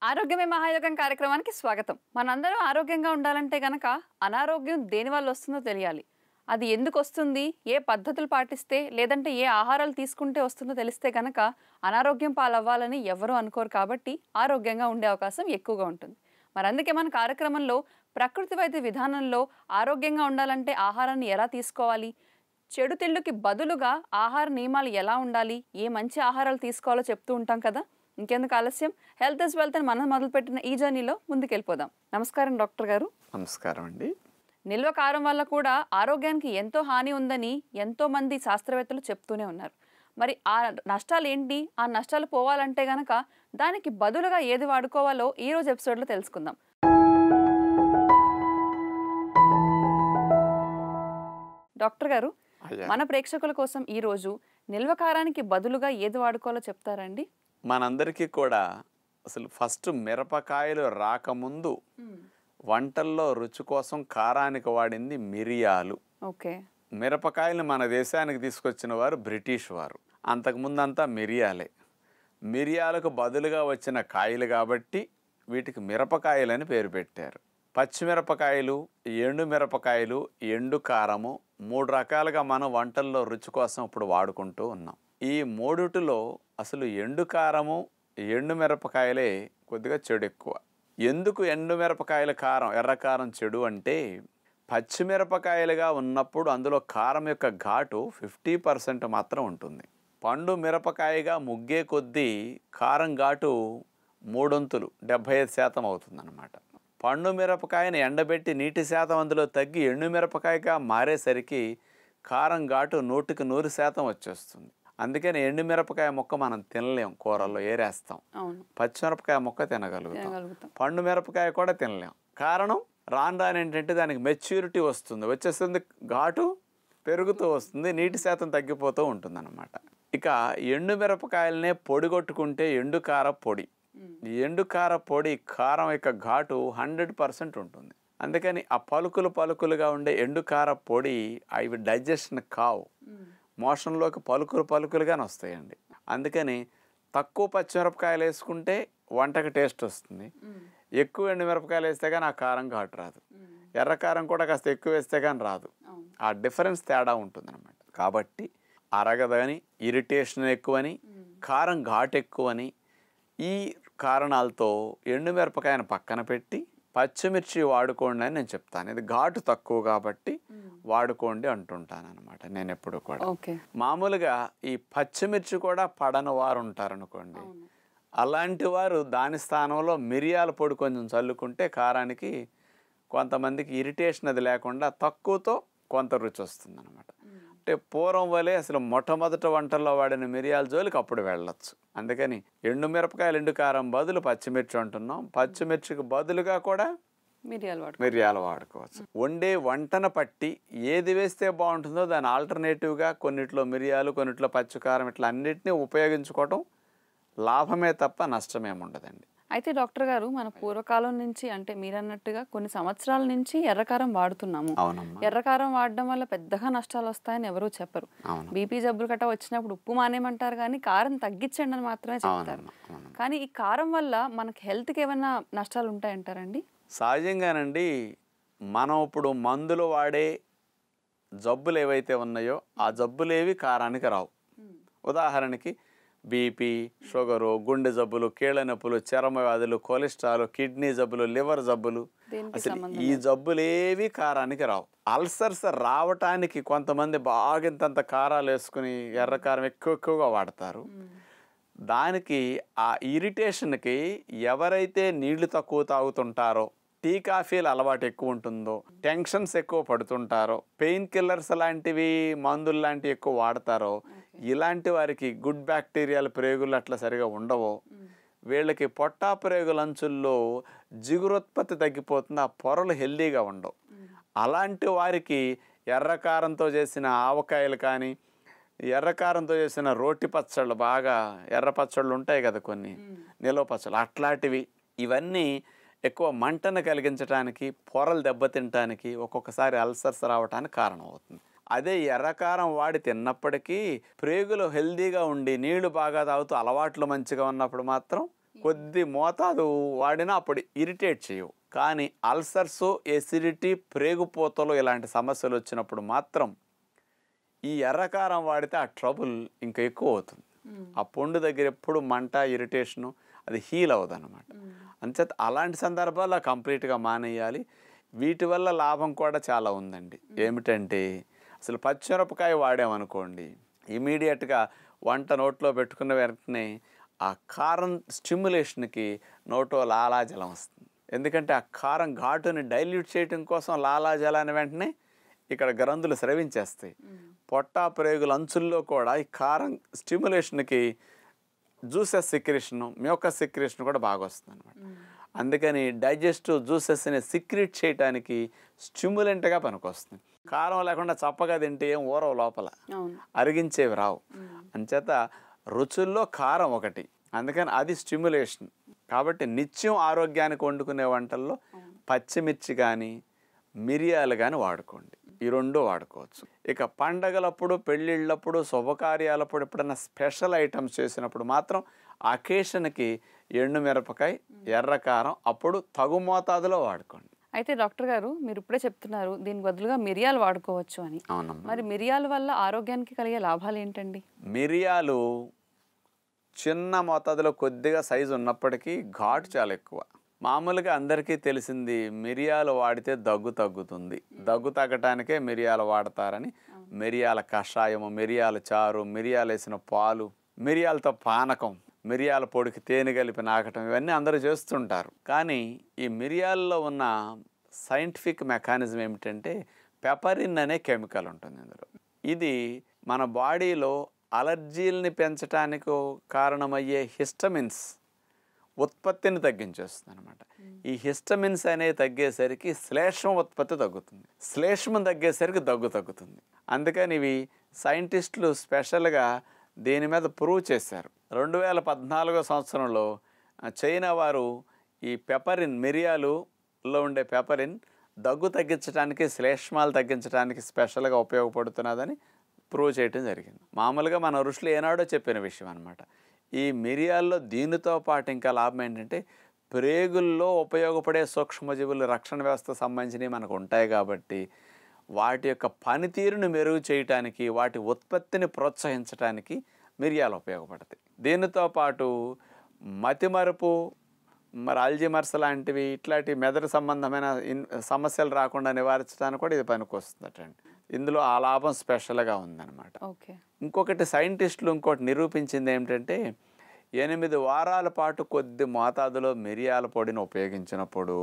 ఆరోగ్యమే మహాయోగం కార్యక్రమానికి స్వాగతం మనందరం ఆరోగ్యంగా ఉండాలంటే గనక అనారోగ్యం దేని వల్ల వస్తుందో తెలియాలి అది ఎందుకు వస్తుంది ఏ పద్ధతులు పాటిస్తే లేదంటే ఏ ఆహారాలు తీసుకుంటే వస్తుందో తెలిస్తే గనక అనారోగ్యం పాలవ్వాలని ఎవరూ అనుకోరు కాబట్టి ఆరోగ్యంగా ఉండే అవకాశం ఎక్కువగా ఉంటుంది మరి అందుకే మన కార్యక్రమంలో ప్రకృతి వైద్య విధానంలో ఆరోగ్యంగా ఉండాలంటే ఆహారాన్ని ఎలా తీసుకోవాలి చెడు తిళ్ళుకి బదులుగా ఆహార నియమాలు ఎలా ఉండాలి ఏ మంచి ఆహారాలు తీసుకోవాలో చెప్తూ ఉంటాం కదా ఇంకెందుకు ఆలస్యం హెల్త్ ఇస్ వెల్త్ అని మనం మొదలుపెట్టిన ఈ జర్నీలో ముందుకెళ్ళిపోదాం నమస్కారం డాక్టర్ గారు నమస్కారం అండి నిల్వ కారం వల్ల కూడా ఆరోగ్యానికి ఎంతో హాని ఉందని ఎంతో మంది శాస్త్రవేత్తలు చెప్తూనే ఉన్నారు మరి ఆ నష్టాలు ఏంటి ఆ నష్టాలు పోవాలంటే గనక దానికి బదులుగా ఏది వాడుకోవాలో ఈ రోజు ఎపిసోడ్లో తెలుసుకుందాం డాక్టర్ గారు అయ్యా మన ప్రేక్షకుల కోసం ఈ రోజు నిల్వ కారానికి బదులుగా ఏది వాడుకోవాలో చెప్తారండి మనందరికీ కూడా అసలు ఫస్ట్ మిరపకాయలు రాకముందు వంటల్లో రుచి కోసం కారానికి వాడింది మిరియాలు ఓకే మిరపకాయలు మన దేశానికి తీసుకొచ్చిన వారు బ్రిటిష్ వారు అంతకుముందంతా మిరియాలే మిరియాలకు బదులుగా వచ్చిన కాయలు కాబట్టి వీటికి మిరపకాయలని పేరు పెట్టారు పచ్చిమిరపకాయలు ఎండు మిరపకాయలు ఎండు కారము మూడు రకాలుగా మనం వంటల్లో రుచి కోసం ఇప్పుడు వాడుకుంటూ ఉన్నాం ఈ మూడుటిలో అసలు ఎండు కారము ఎండు మిరపకాయలే కొద్దిగా చెడు ఎక్కువ ఎందుకు ఎండు మిరపకాయల కారం ఎర్ర కారం చెడు అంటే పచ్చిమిరపకాయలుగా ఉన్నప్పుడు అందులో కారం యొక్క ఘాటు ఫిఫ్టీ పర్సెంట్ మాత్రం ఉంటుంది పండు మిరపకాయగా ముగ్గే కొద్దీ కారం ఘాటు మూడొంతులు డెబ్భై ఐదు శాతం అవుతుందన్నమాట పండు మిరపకాయని ఎండబెట్టి నీటి శాతం అందులో తగ్గి ఎండు మిరపకాయగా మారేసరికి కారం ఘాటు నూటికి నూరు శాతం వచ్చేస్తుంది అందుకని ఎండు మిరపకాయ మొక్క మనం తినలేం కూరల్లో ఏరేస్తాం అవును పచ్చిమిరపకాయ మొక్క తినగలుగుతాం తినగలుగుతాం పండు మిరపకాయ కూడా తినలేం కారణం రాను రాను ఏంటంటే దానికి మెచ్యూరిటీ వస్తుంది వచ్చేస్తుంది ఘాటు పెరుగుతూ వస్తుంది నీటి శాతం తగ్గిపోతూ ఉంటుంది ఇక ఎండు మిరపకాయలనే పొడి కొట్టుకుంటే ఎండు కార పొడి ఈ ఎండు కార పొడి కారం యొక్క ఘాటు హండ్రెడ్ పర్సెంట్ ఉంటుంది అందుకని ఆ పలుకులు పలుకులుగా ఉండే ఎండు కార పొడి అవి డైజెషన్ కావు మోషన్లోకి పలుకులు పలుకులుగానే వస్తాయండి అందుకని తక్కువ పచ్చిమిరపకాయలు వేసుకుంటే వంటకి టేస్ట్ వస్తుంది ఎక్కువ ఎండుమిరపకాయలు వేస్తే కానీ ఆ కారం ఘాటు రాదు ఎర్ర కారం కూడా కాస్త ఎక్కువ వేస్తే కానీ రాదు అవును ఆ డిఫరెన్స్ తేడా ఉంటుంది అనమాట కాబట్టి అరగదని ఇరిటేషన్ ఎక్కువని కారం ఘాటు ఎక్కువని ఈ కారణాలతో ఎండుమిరపకాయను పక్కన పెట్టి పచ్చిమిర్చి వాడుకోండి అని నేను చెప్తాను ఇది ఘాటు తక్కువ కాబట్టి వాడుకోండి అంటుంటాను అనమాట నేను ఎప్పుడు కూడా ఓకే మామూలుగా ఈ పచ్చిమిర్చి కూడా పడని వారు ఉంటారనుకోండి అలాంటి వారు దాని స్థానంలో మిరియాల పొడి కొంచెం చల్లుకుంటే కారానికి కొంతమందికి ఇరిటేషన్ అది లేకుండా తక్కువతో కొంత రుచి వస్తుంది అనమాట అంటే పూర్వం వలె అసలు మొట్టమొదట వంటల్లో వాడిన మిరియాల జోలికి అప్పుడు వెళ్ళొచ్చు అందుకని ఎండు మిరపకాయలు ఎండు కారం బదులు పచ్చిమిర్చి అంటున్నాం పచ్చిమిర్చికి బదులుగా కూడా మిరియాలు వాడు మిరియాలు వాడుకోవచ్చు వండే వంటను పట్టి ఏది వేస్తే బాగుంటుందో దాని ఆల్టర్నేటివ్గా కొన్నిట్లో మిరియాలు కొన్నిట్లో పచ్చికారం ఇట్లా అన్నిటినీ ఉపయోగించుకోవటం లాభమే తప్ప నష్టమేమి ఉండదండి అయితే డాక్టర్ గారు మన పూర్వకాలం నుంచి అంటే మీరన్నట్టుగా కొన్ని సంవత్సరాల నుంచి ఎర్రకారం వాడుతున్నాము అవునమ్మా ఎర్రకారం వాడడం వల్ల పెద్దగా నష్టాలు వస్తాయని ఎవరూ చెప్పరు అవును బీపీ జబ్బులు గట్రా వచ్చినప్పుడు ఉప్పు మానేమంటారు కానీ కారం తగ్గించండి అని మాత్రమే చెప్తారు అవునమ్మా అవునమ్మా కానీ ఈ కారం వల్ల మనకి హెల్త్కి ఏమైనా నష్టాలు ఉంటాయంటారండి సహజంగానండి మనం ఇప్పుడు మందులు వాడే జబ్బులు ఏవైతే ఉన్నాయో ఆ జబ్బులేవి కారానికి రావు ఉదాహరణకి బీపీ షుగరు గుండె జబ్బులు కీళ్ళ నొప్పులు చర్మ వ్యాధులు కొలెస్ట్రాల్ కిడ్నీ జబ్బులు లివర్ జబ్బులు దేనికి అసలు సంబంధం ఈ జబ్బులేవి కారానికి రావు అల్సర్స్ రావటానికి కొంతమంది బాగా ఇంతంత కారాలు వేసుకుని ఎర్రకారం ఎక్కువ ఎక్కువగా వాడతారు దానికి ఆ ఇరిటేషన్కి ఎవరైతే నీళ్లు తక్కువ తాగుతుంటారో టీ కాఫీలు అలవాటు ఎక్కువ ఉంటుందో టెన్షన్స్ ఎక్కువ పడుతుంటారో పెయిన్ కిల్లర్స్ లాంటివి మందులు లాంటివి ఎక్కువ వాడతారో ఇలాంటి వారికి గుడ్ బ్యాక్టీరియాల ప్రేగులు అట్లా సరిగా ఉండవో వీళ్ళకి పొట్టా ప్రేగుల అంచుల్లో జిగురోత్పత్తి తగ్గిపోతుంది ఆ పొరలు హెల్దీగా ఉండవు అలాంటి వారికి ఎర్రకారంతో చేసిన ఆవకాయలు కానీ ఎర్రకారంతో చేసిన రోటి పచ్చళ్ళు బాగా ఎర్ర పచ్చళ్ళు ఉంటాయి కదా కొన్ని నిలవ పచ్చళ్ళు అట్లాంటివి ఇవన్నీ ఎక్కువ మంటను కలిగించడానికి పొరలు దెబ్బతింటానికి ఒక్కొక్కసారి అల్సర్స్ రావడానికి కారణం అవుతుంది అదే ఎర్రకారం వాడి తిన్నప్పటికీ ప్రేగులు హెల్దీగా ఉండి నీళ్లు బాగా తాగుతూ అలవాట్లు మంచిగా ఉన్నప్పుడు మాత్రం కొద్ది మోతాదు వాడినా అప్పుడు ఇరిటేట్ చేయవు కానీ అల్సర్స్ ఎసిడిటీ ప్రేగుపోతలు ఇలాంటి సమస్యలు వచ్చినప్పుడు మాత్రం ఈ ఎర్రకారం వాడితే ఆ ట్రబుల్ ఇంకా ఎక్కువ అవుతుంది ఆ పొండు దగ్గర ఎప్పుడు మంట ఇరిటేషను అది హీల్ అవ్వదు అనమాట అంచేత అలాంటి సందర్భాల్లో కంప్లీట్గా మానేయాలి వీటి వల్ల లాభం కూడా చాలా ఉందండి ఏమిటంటే అసలు పచ్చిమిరపకాయ వాడామనుకోండి ఇమీడియట్గా వంట నోట్లో పెట్టుకున్న వెంటనే ఆ కారం స్టిమ్యులేషన్కి నోట్లో లాలాజలం వస్తుంది ఎందుకంటే ఆ కారం ఘాటుని డైల్యూట్ చేయటం కోసం లాలాజలాన్ని వెంటనే ఇక్కడ గ్రంథులు స్రవించేస్తాయి పొట్ట ప్రేగుల అంచుల్లో కూడా ఈ కారం స్టిమ్యులేషన్కి జ్యూసెస్ సిక్రేషన్ మ్యూకస్ సిక్రేషన్ కూడా బాగా వస్తుంది అనమాట అందుకని డైజెస్టివ్ జ్యూసెస్ని సిక్రెట్ చేయడానికి స్టిమ్యులెంట్గా పనికొస్తుంది కారం లేకుండా చప్పగా తింటే ఏం ఊరవ లోపల అవును అరిగించేవి రావు అంచేత రుచుల్లో కారం ఒకటి అందుకని అది స్టిమ్యులేషన్ కాబట్టి నిత్యం ఆరోగ్యానికి వండుకునే వంటల్లో పచ్చిమిర్చి కానీ మిరియాలు కానీ వాడుకోండి ఈ రెండు వాడుకోవచ్చు ఇక పండగలప్పుడు పెళ్ళిళ్ళప్పుడు శుభకార్యాలప్పుడు ఎప్పుడైనా స్పెషల్ ఐటమ్స్ చేసినప్పుడు మాత్రం అకేషన్కి ఎండు మిరపకాయ ఎర్రకారం అప్పుడు తగు మోతాదులో వాడుకోండి అయితే డాక్టర్ గారు మీరు ఇప్పుడే చెప్తున్నారు దీనికి బదులుగా మిరియాలు వాడుకోవచ్చు అని అవునమ్మా మరి మిరియాల వల్ల ఆరోగ్యానికి కలిగే లాభాలు ఏంటండి మిరియాలు చిన్న మోతాదులో కొద్దిగా సైజు ఉన్నప్పటికీ ఘాటు చాలా ఎక్కువ మామూలుగా అందరికీ తెలిసింది మిరియాలు వాడితే దగ్గు తగ్గుతుంది దగ్గు తగ్గటానికే మిరియాలు వాడతారని మిరియాల కషాయము మిరియాల చారు మిరియాలు వేసిన పాలు మిరియాలతో పానకం మిరియాల పొడికి తేనె కలిపి నాకటం ఇవన్నీ అందరూ చేస్తుంటారు కానీ ఈ మిరియాల్లో ఉన్న సైంటిఫిక్ మెకానిజం ఏమిటంటే పెపరిన్ అనే కెమికల్ ఉంటుంది ఇందులో ఇది మన బాడీలో అలర్జీల్ని పెంచడానికి కారణమయ్యే హిస్టమిన్స్ ఉత్పత్తిని తగ్గించేస్తుంది అనమాట ఈ హిస్టమిన్స్ అనేవి తగ్గేసరికి శ్లేష్మం ఉత్పత్తి తగ్గుతుంది శ్లేష్మం తగ్గేసరికి దగ్గు తగ్గుతుంది అందుకని ఇవి సైంటిస్టులు స్పెషల్గా దీని మీద ప్రూవ్ చేశారు రెండు వేల పద్నాలుగో సంవత్సరంలో ఆ, చైనా వారు ఈ పెపరిన్ మిరియాలులో ఉండే పెపరిన్ దగ్గు తగ్గించడానికి శ్లేష్మాలు తగ్గించడానికి స్పెషల్గా ఉపయోగపడుతున్నదని ప్రూవ్ చేయటం జరిగింది మామూలుగా మన ఋషులు ఏనాడో చెప్పిన విషయం అనమాట ఈ మిరియాల్లో దీనితో పాటు ఇంకా లాభం ఏంటంటే ప్రేగుల్లో ఉపయోగపడే సూక్ష్మజీవుల రక్షణ వ్యవస్థ సంబంధించినవి మనకు ఉంటాయి కాబట్టి వాటి యొక్క పనితీరును మెరుగు చేయటానికి వాటి ఉత్పత్తిని ప్రోత్సహించడానికి మిరియాలు ఉపయోగపడతాయి దీనితో పాటు మతిమరుపు మరి అల్జిమర్స్ లాంటివి ఇట్లాంటి మెదడు సంబంధమైన ఇన్ సమస్యలు రాకుండా నివారించడానికి కూడా ఇది పనికొస్తుందటండి ఇందులో ఆ లాభం స్పెషల్గా ఉందన్నమాట ఓకే ఇంకొకటి సైంటిస్టులు ఇంకోటి నిరూపించింది ఏమిటంటే ఎనిమిది వారాల పాటు కొద్ది మోతాదులో మిరియాల పొడిని ఉపయోగించినప్పుడు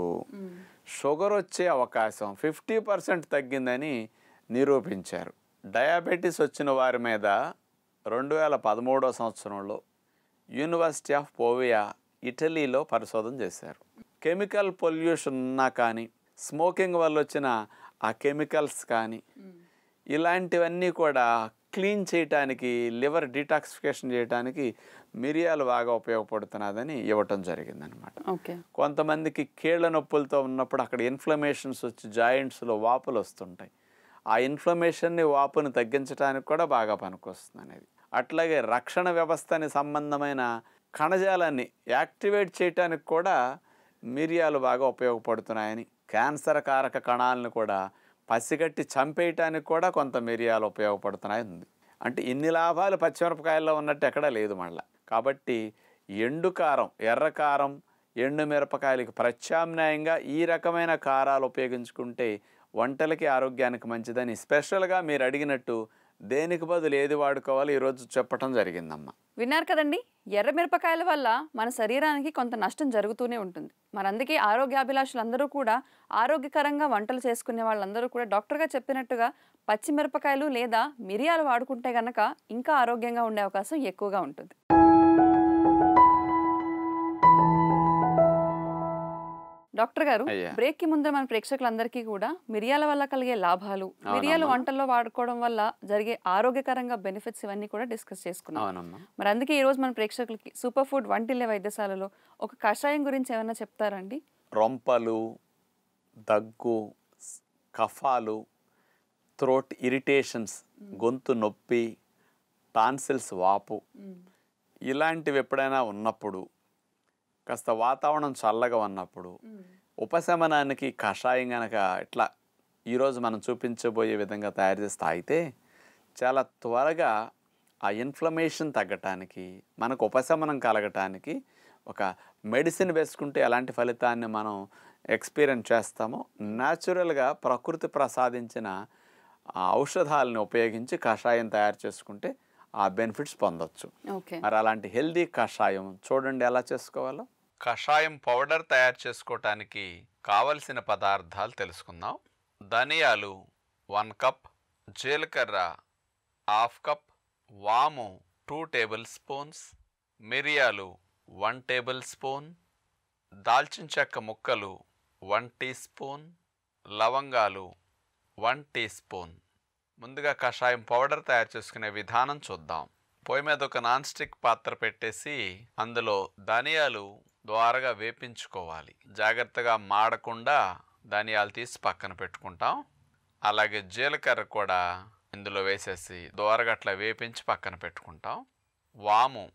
షుగర్ వచ్చే అవకాశం ఫిఫ్టీ పర్సెంట్ తగ్గిందని నిరూపించారు డయాబెటీస్ వచ్చిన వారి మీద రెండు వేల పదమూడో సంవత్సరంలో యూనివర్సిటీ ఆఫ్ పోవియా ఇటలీలో పరిశోధన చేశారు కెమికల్ పొల్యూషన్ ఉన్నా కానీ స్మోకింగ్ వల్ల వచ్చిన ఆ కెమికల్స్ కానీ ఇలాంటివన్నీ కూడా క్లీన్ చేయటానికి లివర్ డీటాక్సిఫికేషన్ చేయడానికి మిరియాలు బాగా ఉపయోగపడుతున్నదని ఇవ్వటం జరిగిందనమాట ఓకే కొంతమందికి కీళ్ళ నొప్పులతో ఉన్నప్పుడు అక్కడ ఇన్ఫ్లమేషన్స్ వచ్చి జాయింట్స్లో వాపులు వస్తుంటాయి ఆ ఇన్ఫ్లమేషన్ని వాపుని తగ్గించడానికి కూడా బాగా పనికొస్తుంది అనేది అట్లాగే రక్షణ వ్యవస్థని సంబంధమైన కణజాలాన్ని యాక్టివేట్ చేయటానికి కూడా మిరియాలు బాగా ఉపయోగపడుతున్నాయని క్యాన్సర్ కారక కణాలను కూడా పసిగట్టి చంపేయటానికి కూడా కొంత మిరియాలు ఉపయోగపడుతున్నాయి ఉంది అంటే ఇన్ని లాభాలు పచ్చిమిరపకాయల్లో ఉన్నట్టు ఎక్కడా లేదు మళ్ళా కాబట్టి ఎండు కారం ఎర్ర కారం ఎండు మిరపకాయలకి ప్రత్యామ్నాయంగా ఈ రకమైన కారాలు ఉపయోగించుకుంటే వంటలకి ఆరోగ్యానికి మంచిదని స్పెషల్గా మీరు అడిగినట్టు దేనికి బదులు ఏది వాడుకోవాలో ఈరోజు చెప్పటం జరిగిందమ్మా విన్నారు కదండి ఎర్ర మిరపకాయల వల్ల మన శరీరానికి కొంత నష్టం జరుగుతూనే ఉంటుంది మరి అందుకే ఆరోగ్యాభిలాషులందరూ కూడా ఆరోగ్యకరంగా వంటలు చేసుకునే వాళ్ళందరూ కూడా డాక్టర్గా చెప్పినట్టుగా పచ్చిమిరపకాయలు లేదా మిరియాలు వాడుకుంటే గనక ఇంకా ఆరోగ్యంగా ఉండే అవకాశం ఎక్కువగా ఉంటుంది డాక్టర్ గారు అయ్యా. బ్రేక్ కి ముందర మన ప్రేక్షకులందరికీ కూడా మిరియాల వల్ల కలిగే లాభాలు మిరియాలు వంటల్లో వాడుకోవడం వల్ల జరిగే ఆరోగ్యకరంగా బెనిఫిట్స్ ఇవన్నీ కూడా డిస్కస్ చేసుకున్నాం అవునమ్మా మరి అందుకే ఈరోజు మన ప్రేక్షకులకి సూపర్ ఫుడ్ వంటిల్లే వైద్యశాలలో ఒక కషాయం గురించి ఏమైనా చెప్తారండి రొంపలు దగ్గు స్- కఫాలు థ్రోట్ ఇరిటేషన్స్ గొంతు నొప్పి టాన్సిల్స్ వాపు ఇలాంటివి ఎప్పుడైనా ఉన్నప్పుడు కాస్త వాతావరణం చల్లగా ఉన్నప్పుడు ఉపశమనానికి కషాయం గనక ఇట్లా ఈరోజు మనం చూపించబోయే విధంగా తయారు చేసి తాగితే చాలా త్వరగా ఆ ఇన్ఫ్లమేషన్ తగ్గటానికి మనకు ఉపశమనం కలగటానికి ఒక మెడిసిన్ వేసుకుంటే ఎలాంటి ఫలితాన్ని మనం ఎక్స్పీరియన్స్ చేస్తామో న్యాచురల్గా ప్రకృతి ప్రసాదించిన ఆ ఔషధాలను ఉపయోగించి కషాయం తయారు చేసుకుంటే ఆ బెనిఫిట్స్ పొందొచ్చు ఓకే మరి అలాంటి హెల్దీ కషాయం చూడండి ఎలా చేసుకోవాలో కషాయం పౌడర్ తయారు చేసుకోవటానికి కావలసిన పదార్థాలు తెలుసుకుందాం ధనియాలు వన్ కప్ జీలకర్ర హాఫ్ కప్ వాము టూ టేబుల్ స్పూన్స్ మిరియాలు వన్ టేబుల్ స్పూన్ దాల్చిన చెక్క ముక్కలు వన్ టీ స్పూన్ లవంగాలు వన్ టీ స్పూన్ ముందుగా కషాయం పౌడర్ తయారు చేసుకునే విధానం చూద్దాం పొయ్యి మీద ఒక నాన్ స్టిక్ పాత్ర పెట్టేసి అందులో ధనియాలు ద్వారగా వేపించుకోవాలి జాగ్రత్తగా మాడకుండా ధనియాలు తీసి పక్కన పెట్టుకుంటాం అలాగే జీలకర్ర కూడా ఇందులో వేసేసి దోరగా అట్లా వేపించి పక్కన పెట్టుకుంటాం వాము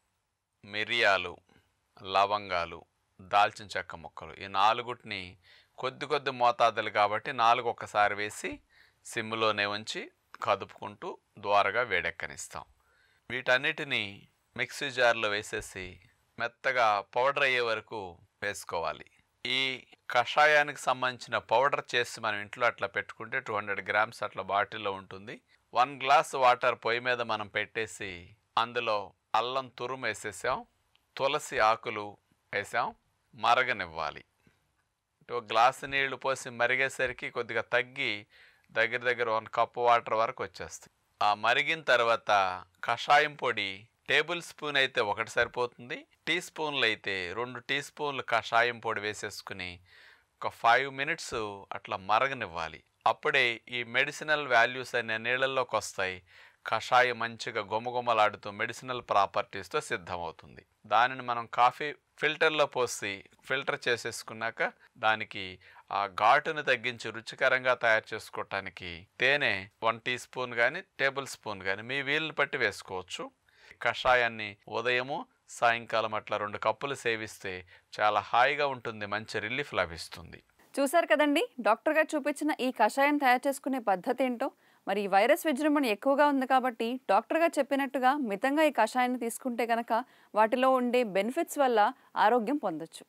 మిరియాలు లవంగాలు దాల్చిన చెక్క ముక్కలు ఈ నాలుగుటిని కొద్ది కొద్ది మోతాదులు కాబట్టి నాలుగు ఒక్కసారి వేసి సిమ్లోనే ఉంచి కదుపుకుంటూ ద్వారగా వేడెక్కనిస్తాం వీటన్నిటిని మిక్సీ జార్లో వేసేసి మెత్తగా పౌడర్ అయ్యే వరకు వేసుకోవాలి ఈ కషాయానికి సంబంధించిన పౌడర్ చేసి మనం ఇంట్లో అట్లా పెట్టుకుంటే టూ హండ్రెడ్ గ్రామ్స్ అట్లా బాటిల్లో ఉంటుంది వన్ గ్లాస్ వాటర్ పొయ్యి మీద మనం పెట్టేసి అందులో అల్లం తురుము వేసేసాం తులసి ఆకులు వేసాం మరగనివ్వాలి ఇటు ఒక గ్లాసు నీళ్లు పోసి మరిగేసరికి కొద్దిగా తగ్గి దగ్గర దగ్గర వన్ కప్ వాటర్ వరకు వచ్చేస్తాయి ఆ మరిగిన తర్వాత కషాయం పొడి టేబుల్ స్పూన్ అయితే ఒకటి సరిపోతుంది టీ స్పూన్లు అయితే రెండు టీ స్పూన్లు కషాయం పొడి వేసేసుకుని ఒక ఫైవ్ మినిట్స్ అట్లా మరగనివ్వాలి అప్పుడే ఈ మెడిసినల్ వాల్యూస్ అనే నీళ్ళల్లోకి వస్తాయి కషాయం మంచిగా గుమగుమలాడుతూ మెడిసినల్ ప్రాపర్టీస్తో సిద్ధమవుతుంది దానిని మనం కాఫీ ఫిల్టర్లో పోసి ఫిల్టర్ చేసేసుకున్నాక దానికి ఆ ఘాటును తగ్గించి రుచికరంగా తయారు చేసుకోవటానికి తేనె వన్ టీ స్పూన్ కానీ టేబుల్ స్పూన్ కానీ మీ వీలుని బట్టి వేసుకోవచ్చు కషాయాన్ని ఉదయము సాయంకాలం అట్లా రెండు కప్పులు సేవిస్తే చాలా హాయిగా ఉంటుంది మంచి రిలీఫ్ లభిస్తుంది చూశారు కదండి డాక్టర్ గారు చూపించిన ఈ కషాయం తయారు చేసుకునే పద్ధతి ఏంటో మరి ఈ వైరస్ విజృంభణ ఎక్కువగా ఉంది కాబట్టి డాక్టర్ గారు చెప్పినట్టుగా మితంగా ఈ కషాయాన్ని తీసుకుంటే కనుక వాటిలో ఉండే బెనిఫిట్స్ వల్ల ఆరోగ్యం పొందొచ్చు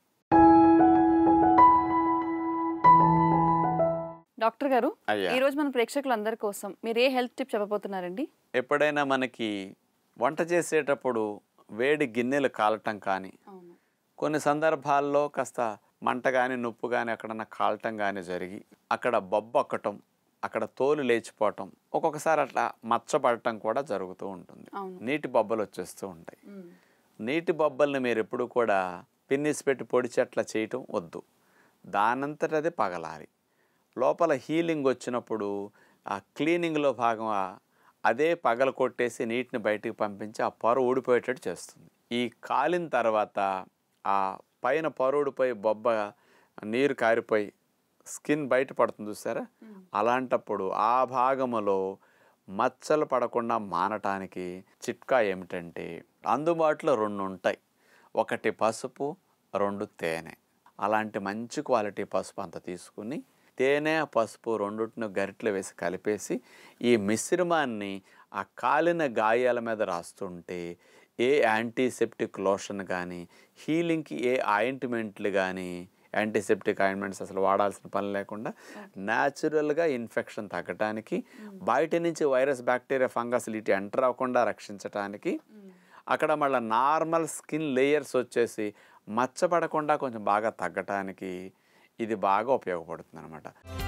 డాక్టర్ గారు అయ్యా. ఈ రోజు మన ప్రేక్షకులందరి కోసం మీరు ఏ హెల్త్ టిప్ చెప్పబోతున్నారండి ఎప్పుడైనా మనకి వంట చేసేటప్పుడు వేడి గిన్నెలు కాలటం కానీ అవును కొన్ని సందర్భాల్లో కాస్త మంట కానీ నొప్పు కానీ అక్కడన్నా కాలటం కానీ జరిగి అక్కడ బొబ్బొక్కటం అక్కడ తోలు లేచిపోవటం ఒక్కొక్కసారి అట్లా మచ్చపడటం కూడా జరుగుతూ ఉంటుంది అవును. నీటి బొబ్బలు వచ్చేస్తూ ఉంటాయి నీటి బొబ్బల్ని మీరు ఎప్పుడు కూడా పిన్నిస్ పెట్టి పొడిచి అట్లా చేయటం వద్దు దానంతట అది పగలాలి లోపల హీలింగ్ వచ్చినప్పుడు ఆ క్లీనింగ్లో భాగం ఆ- అదే పగల కొట్టేసి నీటిని బయటికి పంపించి ఆ పొర ఊడిపోయేటట్టు చేస్తుంది ఈ కాలిన తర్వాత ఆ పైన పొర ఊడిపోయి బొబ్బ నీరు కారిపోయి స్కిన్ బయట పడుతుంది చూసారా అలాంటప్పుడు ఆ భాగములో మచ్చలు పడకుండా మానటానికి చిట్కా ఏమిటంటే అందుబాటులో రెండు ఉంటాయి ఒకటి పసుపు రెండు తేనె అలాంటి మంచి క్వాలిటీ పసుపు అంత తీసుకుని తేనె పసుపు రెండుటిని గరిటెలు వేసి కలిపేసి ఈ మిశ్రమాన్ని ఆ కాలిన గాయాల మీద రాస్తుంటే ఏ యాంటీసెప్టిక్ లోషన్ కానీ హీలింగ్కి ఏ ఆయింట్మెంట్లు కానీ యాంటీసెప్టిక్ ఆయింట్మెంట్స్ అసలు వాడాల్సిన పని లేకుండా న్యాచురల్గా ఇన్ఫెక్షన్ తగ్గటానికి బయట నుంచి వైరస్ బ్యాక్టీరియా ఫంగస్ ఇటు ఎంటర్ అవ్వకుండా రక్షించటానికి అక్కడ మళ్ళీ నార్మల్ స్కిన్ లేయర్స్ వచ్చేసి మచ్చపడకుండా కొంచెం బాగా తగ్గటానికి ఇది బాగా ఉపయోగపడుతుంది అనమాట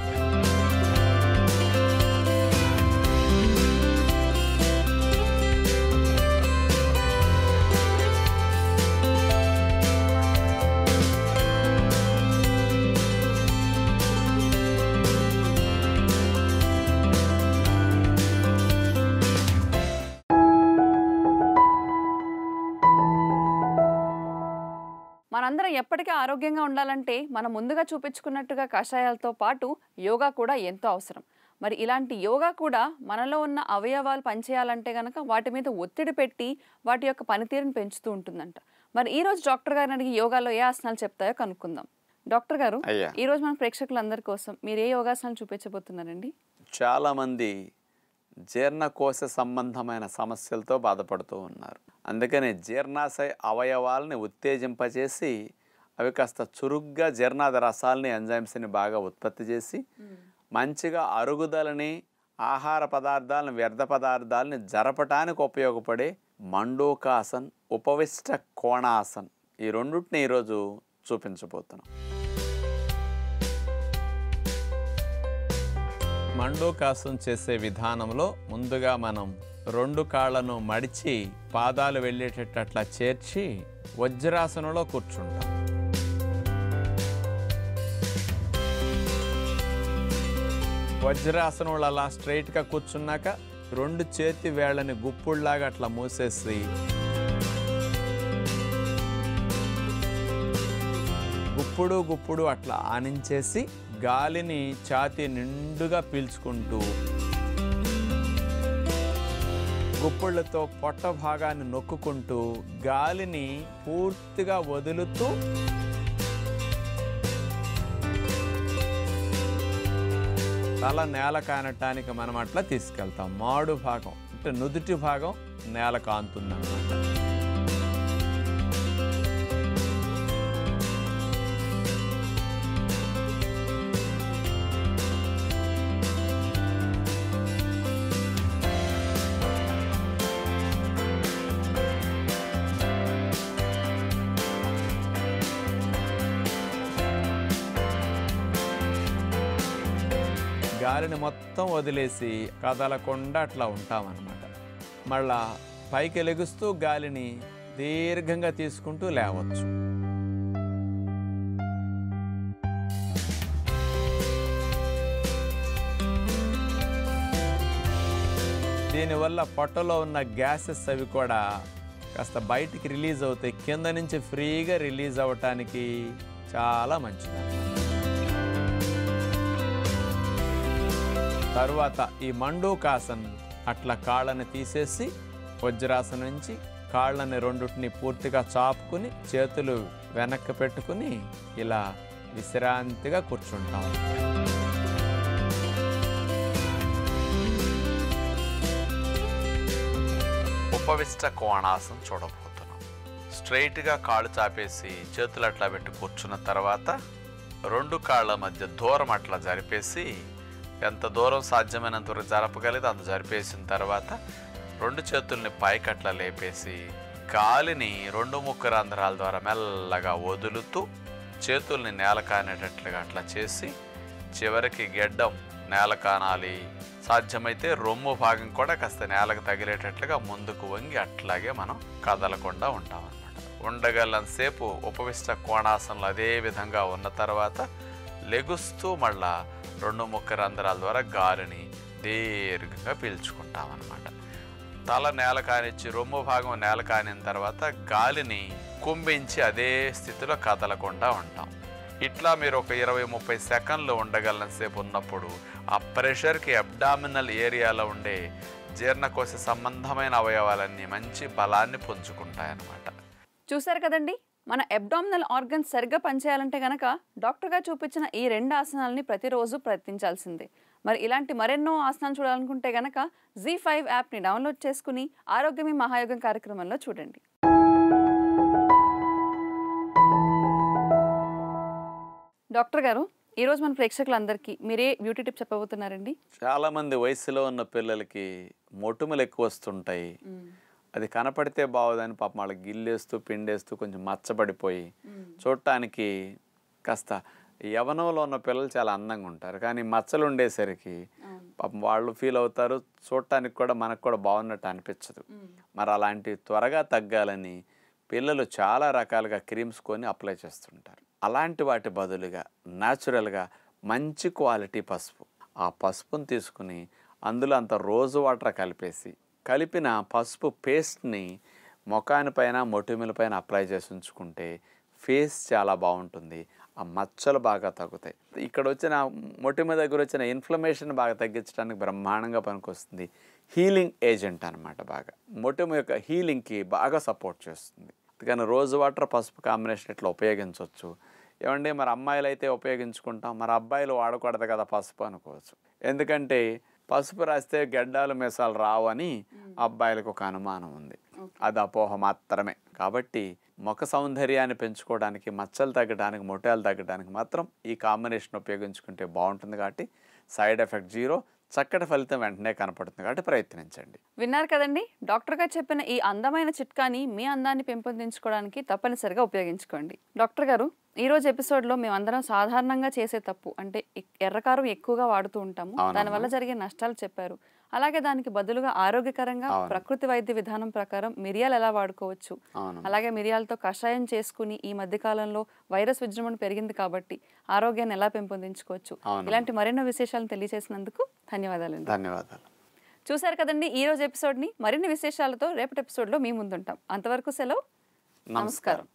మనందరం ఎప్పటికీ ఆరోగ్యంగా ఉండాలంటే మనం ముందుగా చూపించుకున్నట్టుగా కషాయాలతో పాటు యోగా కూడా ఎంతో అవసరం మరి ఇలాంటి యోగా కూడా మనలో ఉన్న అవయవాలు పనిచేయాలంటే గనక వాటి మీద ఒత్తిడి పెట్టి వాటి యొక్క పనితీరుని పెంచుతూ ఉంటుందంట మరి ఈ రోజు డాక్టర్ గారిని అడిగి యోగాలో ఏ ఆసనాలు చెప్తాయో కనుక్కుందాం డాక్టర్ గారు అయ్యా ఈ రోజు మన ప్రేక్షకులందరి కోసం మీరు ఏ యోగాసనాలు చూపించబోతున్నారండి చాలామంది జీర్ణకోశ సంబంధమైన సమస్యలతో బాధపడుతూ ఉన్నారు అందుకని జీర్ణాశయ అవయవాల్ని ఉత్తేజింపచేసి అవి కాస్త చురుగ్గా జీర్ణాద రసాలని ఎంజైమ్స్ని బాగా ఉత్పత్తి చేసి మంచిగా అరుగుదలని ఆహార పదార్థాలను వ్యర్థ పదార్థాలని జరపటానికి ఉపయోగపడే మండూకాసన్ ఉపవిష్ట కోణాసన్ ఈ రెండుటిని ఈరోజు చూపించబోతున్నాం మండూకాసం చేసే విధానంలో ముందుగా మనం రెండు కాళ్ళను మడిచి పాదాలు వెళ్ళేటట్టు అట్లా చేర్చి వజ్రాసనంలో కూర్చుంటాం వజ్రాసనంలో అలా స్ట్రైట్గా కూర్చున్నాక రెండు చేతి వేళ్ళని గుప్పుళ్లాగా అట్లా మూసేసి గుప్పుడు గుప్పుడు అట్లా ఆనించేసి గాలిని ఛాతీ నిండుగా పీల్చుకుంటూ గుప్పుళ్ళతో పొట్ట భాగాన్ని నొక్కుకుంటూ గాలిని పూర్తిగా వదులుతూ తల నేల కానటానికి మనం అట్లా తీసుకెళ్తాం మాడు భాగం అంటే నుదుటి భాగం నేల కాంతుందన్నమాట గాలిని మొత్తం వదిలేసి కదలకుండా అట్లా ఉంటామన్నమాట మళ్ళా పైకి లెగుస్తూ గాలిని దీర్ఘంగా తీసుకుంటూ లేవచ్చు దీనివల్ల పొట్టలో ఉన్న గ్యాసెస్ అవి కూడా కాస్త బయటికి రిలీజ్ అవుతాయి కింద నుంచి ఫ్రీగా రిలీజ్ అవ్వటానికి చాలా మంచిది తరువాత ఈ మండూకాసన్ అట్లా కాళ్ళని తీసేసి వజ్రాసనం నుంచి కాళ్ళని రెండుటిని పూర్తిగా చాపుకుని చేతులు వెనక్కి పెట్టుకుని ఇలా విశ్రాంతిగా కూర్చుంటాం ఉపవిష్ట కోణాసనం చూడబోతున్నాం స్ట్రైట్గా కాళ్ళు చాపేసి చేతులు అట్లా పెట్టి కూర్చున్న తర్వాత రెండు కాళ్ళ మధ్య దూరం అట్లా జరిపేసి ఎంత దూరం సాధ్యమైనంత వరకు జరపగలిగితే అంత జరిపేసిన తర్వాత రెండు చేతుల్ని పైకట్లా లేపేసి గాలిని రెండు ముక్కు రంధ్రాల ద్వారా మెల్లగా వదులుతూ చేతుల్ని నేల కానేటట్లుగా అట్లా చేసి చివరికి గెడ్డం నేల కానాలి సాధ్యమైతే రొమ్ము భాగం కూడా కాస్త నేలకు తగిలేటట్లుగా ముందుకు వంగి అట్లాగే మనం కదలకుండా ఉంటాం అన్నమాట ఉండగలంతసేపు ఉపవిష్ట కోణాసనంలో అదే విధంగా ఉన్న తర్వాత లెగుస్తూ మళ్ళా రెండు ముక్క రంధ్రాల ద్వారా గాలిని దీర్ఘంగా పీల్చుకుంటాం అన్నమాట తల నేల కానిచ్చి రొమ్ము భాగం నేల కానిన తర్వాత గాలిని కుంభించి అదే స్థితిలో కదలకుండా ఉంటాం ఇట్లా మీరు ఒక ఇరవై ముప్పై సెకండ్లు ఉండగలసేపు ఉన్నప్పుడు ఆ ప్రెషర్కి అబ్డామినల్ ఏరియాలో ఉండే జీర్ణకోశ సంబంధమైన అవయవాలన్నీ మంచి బలాన్ని పుంజుకుంటాయన్నమాట చూశారు కదండి మన అబ్డామినల్ ఆర్గన్స్ సరిగ్గా పనిచేయాలంటే గనక డాక్టర్గా చూపించిన ఈ రెండు ఆసనాలని ప్రతిరోజు ప్రయత్నించాల్సిందే మరి ఇలాంటి మరెన్నో ఆసనాలు చూడాలనుకుంటే గనక జీ ఫైవ్ యాప్ని డౌన్లోడ్ చేసుకుని ఆరోగ్యమే మహాయోగం కార్యక్రమంలో చూడండి డాక్టర్ గారు ఈరోజు మన ప్రేక్షకులందరికీ మీరే బ్యూటీ టిప్ చెప్పబోతున్నారండి చాలామంది వయసులో ఉన్న పిల్లలకి మొటిమలు ఎక్కువ వస్తుంటాయి అది కనపడితే బాగోదని పాపం వాళ్ళకి గిల్లేస్తూ పిండేస్తూ కొంచెం మచ్చబడిపోయి చూడటానికి కాస్త యవనంలో ఉన్న పిల్లలు చాలా అందంగా ఉంటారు కానీ మచ్చలు ఉండేసరికి పాపం వాళ్ళు ఫీల్ అవుతారు చూడటానికి కూడా మనకు కూడా బాగున్నట్టు అనిపించదు మరి అలాంటి త్వరగా తగ్గాలని పిల్లలు చాలా రకాలుగా క్రీమ్స్ కొని అప్లై చేస్తుంటారు అలాంటి వాటి బదులుగా న్యాచురల్గా మంచి క్వాలిటీ పసుపు ఆ పసుపుని తీసుకుని అందులో అంత రోజు వాటర్ కలిపేసి కలిపిన పసుపు పేస్ట్ని ముఖానిపైన మొటిమలపైన అప్లై చేసి ఉంచుకుంటే ఫేస్ చాలా బాగుంటుంది ఆ మచ్చలు బాగా తగ్గుతాయి ఇక్కడ వచ్చిన మొటిమ దగ్గర వచ్చిన ఇన్ఫ్లమేషన్ బాగా తగ్గించడానికి బ్రహ్మాండంగా పనికొస్తుంది హీలింగ్ ఏజెంట్ అనమాట బాగా మొటిమ యొక్క హీలింగ్కి బాగా సపోర్ట్ చేస్తుంది అందుకని రోజు వాటర్ పసుపు కాంబినేషన్ ఇట్లా ఉపయోగించవచ్చు ఏమండి మరి అమ్మాయిలు అయితే ఉపయోగించుకుంటాం మరి అబ్బాయిలు వాడకూడదు కదా పసుపు అనుకోవచ్చు ఎందుకంటే పసుపు రాస్తే గడ్డాలు మీసాలు రావు అని అబ్బాయిలకు ఒక అనుమానం ఉంది అది అపోహ మాత్రమే కాబట్టి ముఖ సౌందర్యాన్ని పెంచుకోవడానికి మచ్చలు తగ్గడానికి మొటాలు తగ్గడానికి మాత్రం ఈ కాంబినేషన్ ఉపయోగించుకుంటే బాగుంటుంది కాబట్టి సైడ్ ఎఫెక్ట్ జీరో చక్కటి ఫలితం వెంటనే కనపడుతుంది కాబట్టి ప్రయత్నించండి విన్నారు కదండి డాక్టర్ గారు చెప్పిన ఈ అందమైన చిట్కాని మీ అందాన్ని పెంపొందించుకోవడానికి తప్పనిసరిగా ఉపయోగించుకోండి డాక్టర్ గారు ఈ రోజు ఎపిసోడ్లో మేమందరం సాధారణంగా చేసే తప్పు అంటే ఎక్- ఎర్రకారం ఎక్కువగా వాడుతూ ఉంటాము అవునమ్మా. దానివల్ల జరిగే నష్టాలు చెప్పారు అలాగే దానికి బదులుగా ఆరోగ్యకరంగా అవును. ప్రకృతి వైద్య విధానం ప్రకారం మిరియాలు ఎలా వాడుకోవచ్చు అవును అలాగే మిరియాలతో కషాయం చేసుకుని ఈ మధ్య కాలంలో వైరస్ విజృంభణ పెరిగింది కాబట్టి ఆరోగ్యాన్ని ఎలా పెంపొందించుకోవచ్చు అవునమ్మా. ఇలాంటి మరెన్నో విశేషాలను తెలియజేసినందుకు ధన్యవాదాలండి ధన్యవాదాలు చూశారు కదండి ఈ రోజు ఎపిసోడ్ని మరిన్ని విశేషాలతో రేపటి ఎపిసోడ్లో మీ ముందుంటాం అంతవరకు సెలవు నమస్కారం